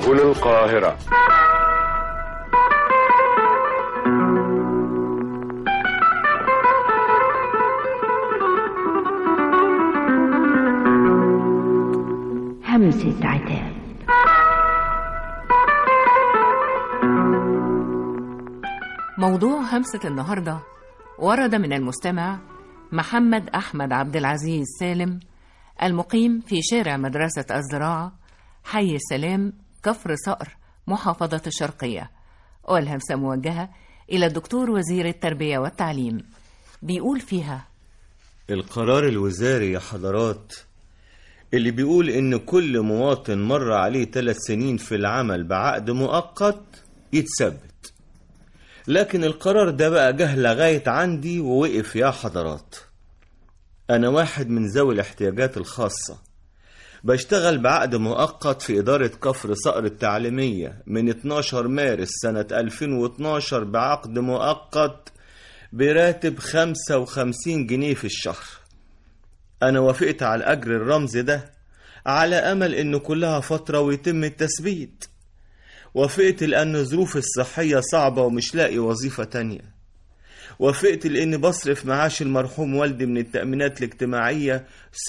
سبل القاهرة همسة عتاب موضوع همسة النهاردة ورد من المستمع محمد أحمد عبد العزيز سالم المقيم في شارع مدرسة الزراعة حي السلام كفر صقر محافظة الشرقية والهمسة موجهة إلى الدكتور وزير التربية والتعليم بيقول فيها القرار الوزاري يا حضرات اللي بيقول إن كل مواطن مر عليه ثلاث سنين في العمل بعقد مؤقت يتثبت لكن القرار ده بقى جه لغاية عندي ووقف يا حضرات أنا واحد من ذوي الاحتياجات الخاصة بشتغل بعقد مؤقت في إدارة كفر صقر التعليمية من 12 مارس سنة 2012 بعقد مؤقت براتب 55 جنيه في الشهر أنا وافقت على الأجر الرمزي ده على أمل إن كلها فترة ويتم التثبيت وافقت لأن ظروفي الصحية صعبة ومش لاقي وظيفة تانية وافقت لأني بصرف معاش المرحوم والدي من التأمينات الاجتماعية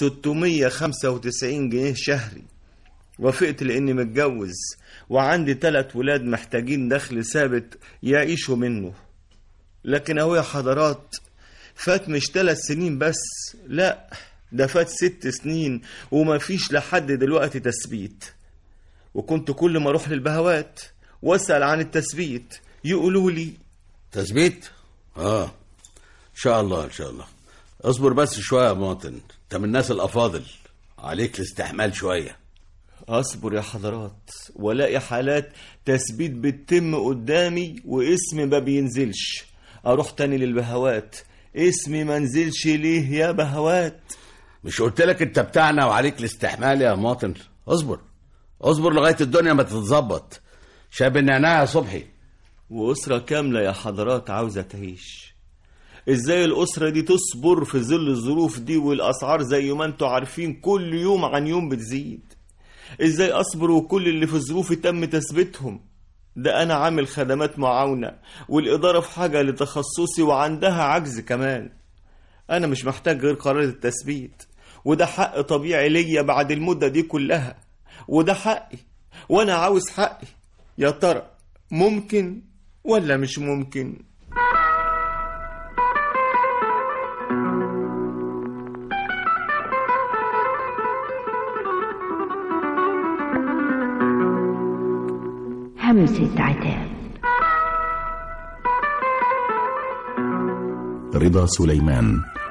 695 جنيه شهري وافقت لأني متجوز وعندي تلات ولاد محتاجين دخل ثابت يعيشوا منه لكن اهو يا حضرات فات مش تلات سنين بس لا ده فات ست سنين ومفيش لحد دلوقتي تثبيت وكنت كل ما اروح للبهوات واسال عن التثبيت يقولوا لي تثبيت اه ان شاء الله ان شاء الله اصبر بس شويه يا مواطن انت من الناس الافاضل عليك الاستحمال شويه اصبر يا حضرات والاقي حالات تثبيت بتتم قدامي واسمي ما بينزلش اروح تاني للبهوات اسمي ما نزلش ليه يا بهوات مش قلت لك انت بتاعنا وعليك الاستحمال يا مواطن اصبر اصبر لغايه الدنيا ما تتظبط شاب النعناع يا صبحي وأسرة كاملة يا حضرات عاوزة تعيش ازاي الأسرة دي تصبر في ظل الظروف دي والأسعار زي ما انتوا عارفين كل يوم عن يوم بتزيد ازاي أصبر وكل اللي في ظروفي تم تثبيتهم ده أنا عامل خدمات معاونة والإدارة في حاجة لتخصصي وعندها عجز كمان أنا مش محتاج غير قرار التثبيت وده حق طبيعي ليا بعد المدة دي كلها وده حقي وأنا عاوز حقي يا ترى ممكن ولا مش ممكن همسة عتاب رضا سليمان